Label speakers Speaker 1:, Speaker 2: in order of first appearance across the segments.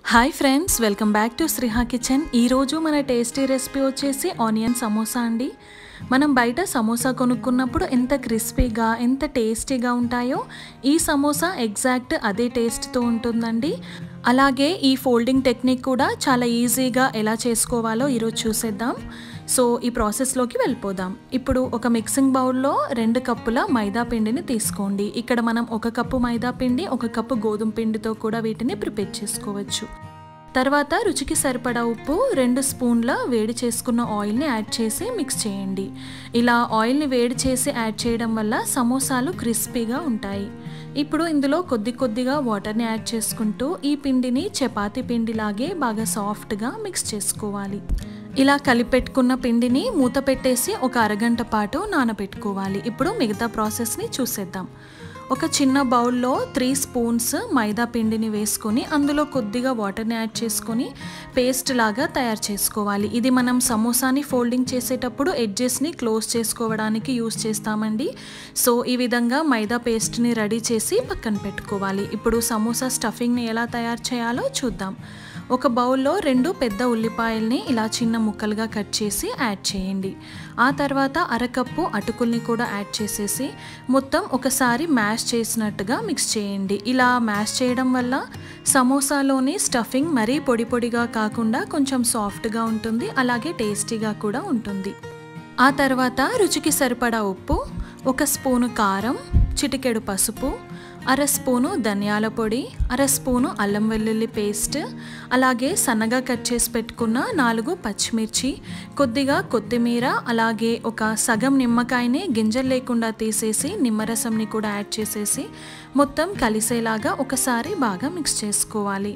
Speaker 1: hi friends welcome back to Sriha kitchen ఈరోజు మన tasty recipe వచ్చేసి ఆనియన్ సమోసా అండి మనం బయట సమోసా కొనుక్కున్నప్పుడు ఎంత క్రిస్పీగా ఎంత టేస్టీగా ఉంటాయో ఈ సమోసా ఎగ్జాక్ట్ అదే టేస్ట్తో ఉంటుందండి అలాగే ఈ ఫోల్డింగ్ టెక్నిక్ కూడా చాలా ఈజీగా ఎలా చేసుకోవాలో ఈరోజు చూసేద్దాం సో ఈ ప్రాసెస్లోకి వెళ్ళిపోదాం ఇప్పుడు ఒక మిక్సింగ్ బౌల్లో రెండు కప్పుల మైదా పిండిని తీసుకోండి ఇక్కడ మనం ఒక కప్పు మైదా పిండి ఒక కప్పు గోధుమ పిండితో కూడా వీటిని ప్రిపేర్ చేసుకోవచ్చు తర్వాత రుచికి సరిపడా ఉప్పు రెండు స్పూన్ల వేడి చేసుకున్న ఆయిల్ని యాడ్ చేసి మిక్స్ చేయండి ఇలా ఆయిల్ని వేడి చేసి యాడ్ చేయడం వల్ల సమోసాలు క్రిస్పీగా ఉంటాయి ఇప్పుడు ఇందులో కొద్ది కొద్దిగా వాటర్ని యాడ్ చేసుకుంటూ ఈ పిండిని చపాతీ పిండిలాగే బాగా సాఫ్ట్గా మిక్స్ చేసుకోవాలి ఇలా కలిపెట్టుకున్న పిండిని మూత పెట్టేసి ఒక అరగంట పాటు నానబెట్టుకోవాలి ఇప్పుడు మిగతా ప్రాసెస్ని చూసేద్దాం ఒక చిన్న బౌల్లో త్రీ స్పూన్స్ మైదా పిండిని వేసుకొని అందులో కొద్దిగా వాటర్ని యాడ్ చేసుకొని పేస్ట్ లాగా తయారు చేసుకోవాలి ఇది మనం సమోసాని ఫోల్డింగ్ చేసేటప్పుడు ఎడ్జెస్ని క్లోజ్ చేసుకోవడానికి యూస్ చేస్తామండి సో ఈ విధంగా మైదా పేస్ట్ని రెడీ చేసి పక్కన పెట్టుకోవాలి ఇప్పుడు సమోసా స్టఫింగ్ని ఎలా తయారు చేయాలో చూద్దాం ఒక బౌల్లో రెండు పెద్ద ఉల్లిపాయల్ని ఇలా చిన్న ముక్కలుగా కట్ చేసి యాడ్ చేయండి ఆ తర్వాత అరకప్పు అటుకుల్ని కూడా యాడ్ చేసేసి మొత్తం ఒకసారి మ్యాష్ చేసినట్టుగా మిక్స్ చేయండి ఇలా మ్యాష్ చేయడం వల్ల సమోసాలోని స్టఫింగ్ మరీ పొడి పొడిగా కాకుండా కొంచెం సాఫ్ట్గా ఉంటుంది అలాగే టేస్టీగా కూడా ఉంటుంది ఆ తర్వాత రుచికి సరిపడా ఉప్పు ఒక స్పూను కారం చిటికెడు పసుపు అర స్పూను ధనియాల పొడి అర స్పూను అల్లం వెల్లుల్లి పేస్ట్ అలాగే సన్నగా కట్ చేసి పెట్టుకున్న నాలుగు పచ్చిమిర్చి కొద్దిగా కొత్తిమీర అలాగే ఒక సగం నిమ్మకాయని గింజలు లేకుండా తీసేసి నిమ్మరసంని కూడా యాడ్ చేసేసి మొత్తం కలిసేలాగా ఒకసారి బాగా మిక్స్ చేసుకోవాలి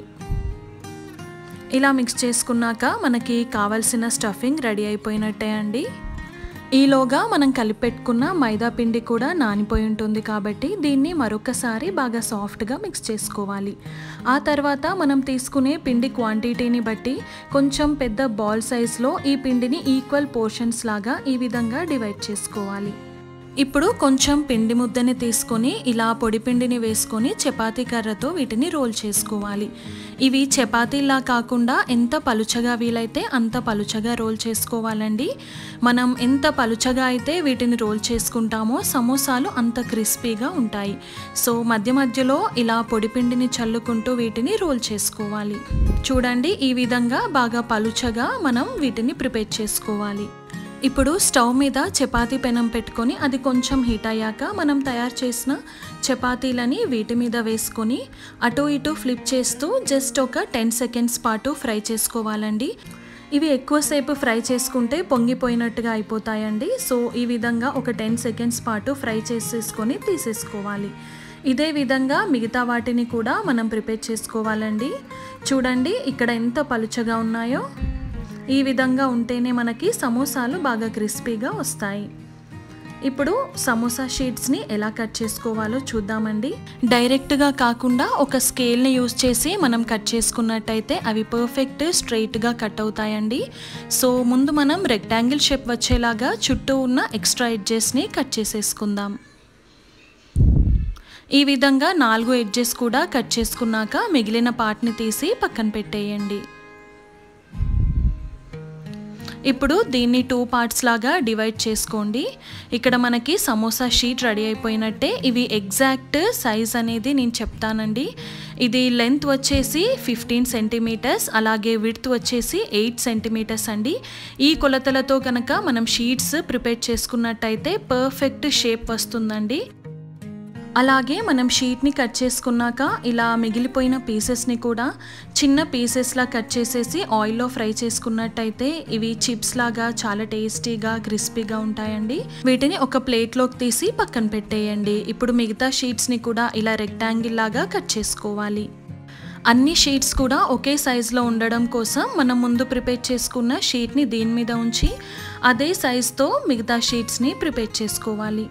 Speaker 1: ఇలా మిక్స్ చేసుకున్నాక మనకి కావలసిన స్టఫింగ్ రెడీ అయిపోయినట్టే అండి ఈలోగా మనం కలిపెట్టుకున్న మైదా పిండి కూడా నానిపోయి ఉంటుంది కాబట్టి దీన్ని మరొకసారి బాగా సాఫ్ట్గా మిక్స్ చేసుకోవాలి ఆ తర్వాత మనం తీసుకునే పిండి క్వాంటిటీని బట్టి కొంచెం పెద్ద బాల్ సైజ్లో ఈ పిండిని ఈక్వల్ పోర్షన్స్ లాగా ఈ విధంగా డివైడ్ చేసుకోవాలి ఇప్పుడు కొంచెం పిండి ముద్దని తీసుకొని ఇలా పొడి పిండిని వేసుకొని చపాతీ కర్రతో వీటిని రోల్ చేసుకోవాలి ఇవి చపాతీలా కాకుండా ఎంత పలుచగా వీలైతే అంత పలుచగా రోల్ చేసుకోవాలండి మనం ఎంత పలుచగా అయితే వీటిని రోల్ చేసుకుంటామో సమోసాలు అంత క్రిస్పీగా ఉంటాయి సో మధ్య మధ్యలో ఇలా పొడి పిండిని చల్లుకుంటూ వీటిని రోల్ చేసుకోవాలి చూడండి ఈ విధంగా బాగా పలుచగా మనం వీటిని ప్రిపేర్ చేసుకోవాలి ఇప్పుడు స్టవ్ మీద చపాతీ పెనం పెట్టుకొని అది కొంచెం హీట్ అయ్యాక మనం తయారు చేసిన చపాతీలని వీటి మీద వేసుకొని అటు ఇటు ఫ్లిప్ చేస్తూ జస్ట్ ఒక టెన్ సెకండ్స్ పాటు ఫ్రై చేసుకోవాలండి ఇవి ఎక్కువసేపు ఫ్రై చేసుకుంటే పొంగిపోయినట్టుగా అయిపోతాయండి సో ఈ విధంగా ఒక టెన్ సెకండ్స్ పాటు ఫ్రై చేసేసుకొని తీసేసుకోవాలి ఇదే విధంగా మిగతా వాటిని కూడా మనం ప్రిపేర్ చేసుకోవాలండి చూడండి ఇక్కడ ఎంత పలుచగా ఉన్నాయో ఈ విధంగా ఉంటేనే మనకి సమోసాలు బాగా క్రిస్పీగా వస్తాయి ఇప్పుడు సమోసా షీట్స్ని ఎలా కట్ చేసుకోవాలో చూద్దామండి డైరెక్ట్గా కాకుండా ఒక స్కేల్ని యూజ్ చేసి మనం కట్ చేసుకున్నట్టయితే అవి పర్ఫెక్ట్ స్ట్రైట్గా కట్ అవుతాయండి సో ముందు మనం రెక్టాంగిల్ షేప్ వచ్చేలాగా చుట్టూ ఉన్న ఎక్స్ట్రా ఎడ్జెస్ని కట్ చేసేసుకుందాం ఈ విధంగా నాలుగు ఎడ్జెస్ కూడా కట్ చేసుకున్నాక మిగిలిన పార్ట్ని తీసి పక్కన పెట్టేయండి ఇప్పుడు దీన్ని టూ పార్ట్స్ లాగా డివైడ్ చేసుకోండి ఇక్కడ మనకి సమోసా షీట్ రెడీ అయిపోయినట్టే ఇవి ఎగ్జాక్ట్ సైజ్ అనేది నేను చెప్తానండి ఇది లెంత్ వచ్చేసి ఫిఫ్టీన్ సెంటీమీటర్స్ అలాగే విడ్త్ వచ్చేసి ఎయిట్ సెంటీమీటర్స్ అండి ఈ కొలతలతో కనుక మనం షీట్స్ ప్రిపేర్ చేసుకున్నట్టయితే పర్ఫెక్ట్ షేప్ వస్తుందండి అలాగే మనం షీట్ని కట్ చేసుకున్నాక ఇలా మిగిలిపోయిన పీసెస్ని కూడా చిన్న పీసెస్లా కట్ చేసేసి ఆయిల్లో ఫ్రై చేసుకున్నట్టయితే ఇవి చిప్స్ లాగా చాలా టేస్టీగా క్రిస్పీగా ఉంటాయండి వీటిని ఒక ప్లేట్లోకి తీసి పక్కన పెట్టేయండి ఇప్పుడు మిగతా షీట్స్ని కూడా ఇలా రెక్టాంగిల్ లాగా కట్ చేసుకోవాలి అన్ని షీట్స్ కూడా ఒకే సైజులో ఉండడం కోసం మనం ముందు ప్రిపేర్ చేసుకున్న షీట్ని దీని మీద ఉంచి అదే సైజుతో మిగతా షీట్స్ని ప్రిపేర్ చేసుకోవాలి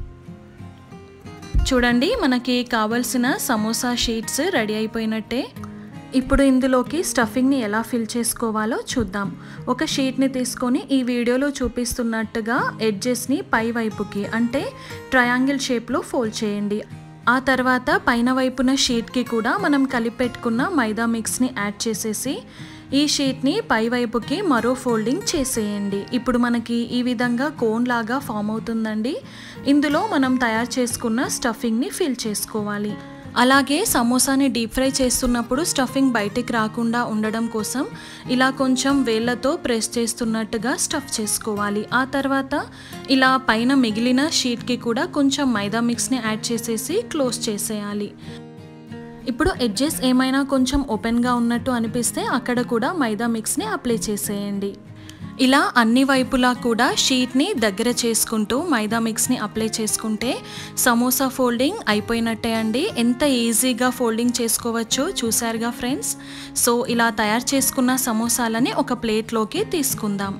Speaker 1: చూడండి మనకి కావలసిన సమోసా షీట్స్ రెడీ అయిపోయినట్టే ఇప్పుడు ఇందులోకి స్టఫింగ్ని ఎలా ఫిల్ చేసుకోవాలో చూద్దాం ఒక షీట్ని తీసుకొని ఈ వీడియోలో చూపిస్తున్నట్టుగా ఎడ్జెస్ని పై వైపుకి అంటే ట్రయాంగిల్ షేప్లో ఫోల్డ్ చేయండి ఆ తర్వాత పైన వైపున షీట్కి కూడా మనం కలిపెట్టుకున్న మైదా మిక్స్ని యాడ్ చేసేసి ఈ షీట్ని పై వైపుకి మరో ఫోల్డింగ్ చేసేయండి ఇప్పుడు మనకి ఈ విధంగా కోన్ లాగా ఫామ్ అవుతుందండి ఇందులో మనం తయారు చేసుకున్న స్టఫింగ్ని ఫిల్ చేసుకోవాలి అలాగే సమోసాని డీప్ ఫ్రై చేస్తున్నప్పుడు స్టఫింగ్ బయటికి రాకుండా ఉండడం కోసం ఇలా కొంచెం వేళ్ళతో ప్రెస్ చేస్తున్నట్టుగా స్టఫ్ చేసుకోవాలి ఆ తర్వాత ఇలా పైన మిగిలిన షీట్కి కూడా కొంచెం మైదా మిక్స్ని యాడ్ చేసేసి క్లోజ్ చేసేయాలి ఇప్పుడు ఎడ్జెస్ ఏమైనా కొంచెం ఓపెన్గా ఉన్నట్టు అనిపిస్తే అక్కడ కూడా మైదా మిక్స్ని అప్లై చేసేయండి ఇలా అన్ని వైపులా కూడా షీట్ని దగ్గర చేసుకుంటూ మైదా మిక్స్ని అప్లై చేసుకుంటే సమోసా ఫోల్డింగ్ అయిపోయినట్టే అండి ఎంత ఈజీగా ఫోల్డింగ్ చేసుకోవచ్చో చూసారుగా ఫ్రెండ్స్ సో ఇలా తయారు చేసుకున్న సమోసాలని ఒక ప్లేట్లోకి తీసుకుందాం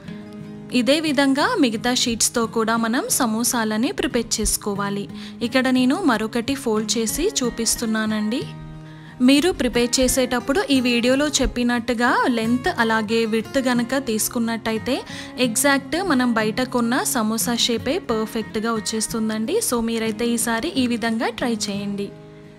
Speaker 1: ఇదే విధంగా మిగతా షీట్స్తో కూడా మనం సమోసాలని ప్రిపేర్ చేసుకోవాలి ఇక్కడ నేను మరొకటి ఫోల్డ్ చేసి చూపిస్తున్నానండి మీరు ప్రిపేర్ చేసేటప్పుడు ఈ వీడియోలో చెప్పినట్టుగా లెంత్ అలాగే విడ్త్ గనక తీసుకున్నట్టయితే ఎగ్జాక్ట్ మనం బయట కొన్న సమోసా షేపే పర్ఫెక్ట్గా వచ్చేస్తుందండి సో మీరైతే ఈసారి ఈ విధంగా ట్రై చేయండి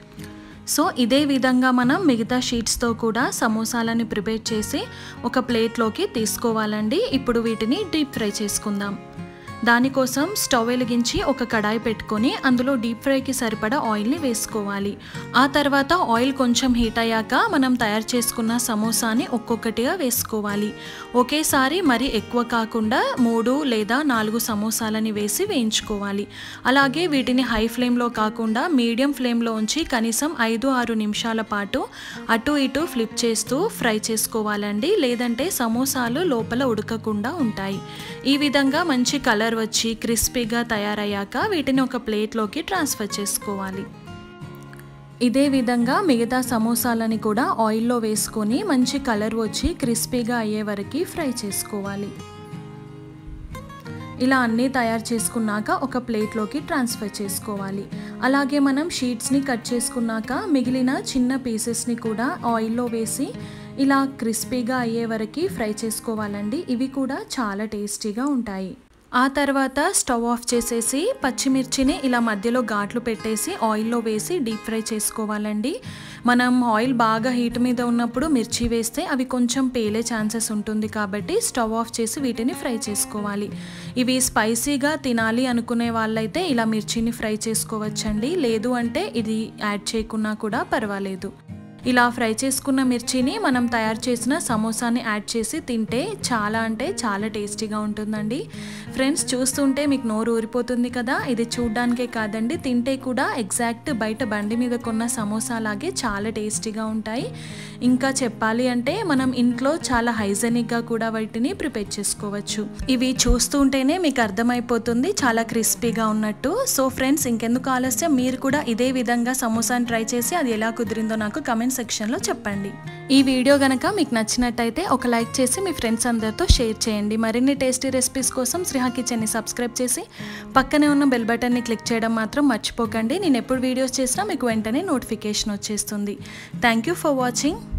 Speaker 1: సో ఇదే విధంగా మనం మిగతా షీట్స్తో కూడా సమోసాలని ప్రిపేర్ చేసి ఒక ప్లేట్లోకి తీసుకోవాలండి ఇప్పుడు వీటిని డీప్ ఫ్రై చేసుకుందాం దానికోసం స్టవ్ వెలిగించి ఒక కడాయి పెట్టుకొని అందులో డీప్ ఫ్రైకి సరిపడా ఆయిల్ని వేసుకోవాలి ఆ తర్వాత ఆయిల్ కొంచెం హీట్ అయ్యాక మనం తయారు చేసుకున్న సమోసాని ఒక్కొక్కటిగా వేసుకోవాలి ఒకేసారి మరి ఎక్కువ కాకుండా మూడు లేదా నాలుగు సమోసాలని వేసి వేయించుకోవాలి అలాగే వీటిని హై ఫ్లేమ్లో కాకుండా మీడియం ఫ్లేమ్లో ఉంచి కనీసం ఐదు ఆరు నిమిషాల పాటు అటు ఇటు ఫ్లిప్ చేస్తూ ఫ్రై చేసుకోవాలండి లేదంటే సమోసాలు లోపల ఉడకకుండా ఉంటాయి ఈ విధంగా మంచి కలర్ వచ్చి క్రిస్పీగా తయారయ్యాక వీటిని ఒక ప్లేట్లోకి ట్రాన్స్ఫర్ చేసుకోవాలి ఇదే విధంగా మిగతా సమోసాలని కూడా ఆయిల్లో వేసుకొని మంచి కలర్ వచ్చి క్రిస్పీగా అయ్యే వరకు ఫ్రై చేసుకోవాలి ఇలా అన్నీ తయారు చేసుకున్నాక ఒక ప్లేట్లోకి ట్రాన్స్ఫర్ చేసుకోవాలి అలాగే మనం షీట్స్ని కట్ చేసుకున్నాక మిగిలిన చిన్న పీసెస్ని కూడా ఆయిల్లో వేసి ఇలా క్రిస్పీగా అయ్యే వరకు ఫ్రై చేసుకోవాలండి ఇవి కూడా చాలా టేస్టీగా ఉంటాయి ఆ తర్వాత స్టవ్ ఆఫ్ చేసేసి పచ్చిమిర్చిని ఇలా మధ్యలో ఘాట్లు పెట్టేసి ఆయిల్లో వేసి డీప్ ఫ్రై చేసుకోవాలండి మనం ఆయిల్ బాగా హీట్ మీద ఉన్నప్పుడు మిర్చి వేస్తే అవి కొంచెం పేలే ఛాన్సెస్ ఉంటుంది కాబట్టి స్టవ్ ఆఫ్ చేసి వీటిని ఫ్రై చేసుకోవాలి ఇవి స్పైసీగా తినాలి అనుకునే వాళ్ళైతే ఇలా మిర్చిని ఫ్రై చేసుకోవచ్చండి లేదు అంటే ఇది యాడ్ చేయకున్నా కూడా పర్వాలేదు ఇలా ఫ్రై చేసుకున్న మిర్చిని మనం తయారు చేసిన సమోసాని యాడ్ చేసి తింటే చాలా అంటే చాలా టేస్టీగా ఉంటుందండి ఫ్రెండ్స్ చూస్తుంటే మీకు నోరు ఊరిపోతుంది కదా ఇది చూడ్డానికే కాదండి తింటే కూడా ఎగ్జాక్ట్ బయట బండి మీద కొన్న సమోసా లాగే చాలా టేస్టీగా ఉంటాయి ఇంకా చెప్పాలి అంటే మనం ఇంట్లో చాలా హైజెనిక్గా కూడా వాటిని ప్రిపేర్ చేసుకోవచ్చు ఇవి చూస్తుంటేనే మీకు అర్థమైపోతుంది చాలా క్రిస్పీగా ఉన్నట్టు సో ఫ్రెండ్స్ ఇంకెందుకు ఆలస్యం మీరు కూడా ఇదే విధంగా సమోసాని ట్రై చేసి అది ఎలా కుదిరిందో నాకు కమెంట్ సెక్షన్లో చెప్పండి ఈ వీడియో గనక మీకు నచ్చినట్టయితే ఒక లైక్ చేసి మీ ఫ్రెండ్స్ అందరితో షేర్ చేయండి మరిన్ని టేస్టీ రెసిపీస్ కోసం శ్రీహా కిచెన్ని సబ్స్క్రైబ్ చేసి పక్కనే ఉన్న బెల్ బటన్ని క్లిక్ చేయడం మాత్రం మర్చిపోకండి నేను ఎప్పుడు వీడియోస్ చేసినా మీకు వెంటనే నోటిఫికేషన్ వచ్చేస్తుంది థ్యాంక్ యూ ఫర్ వాచింగ్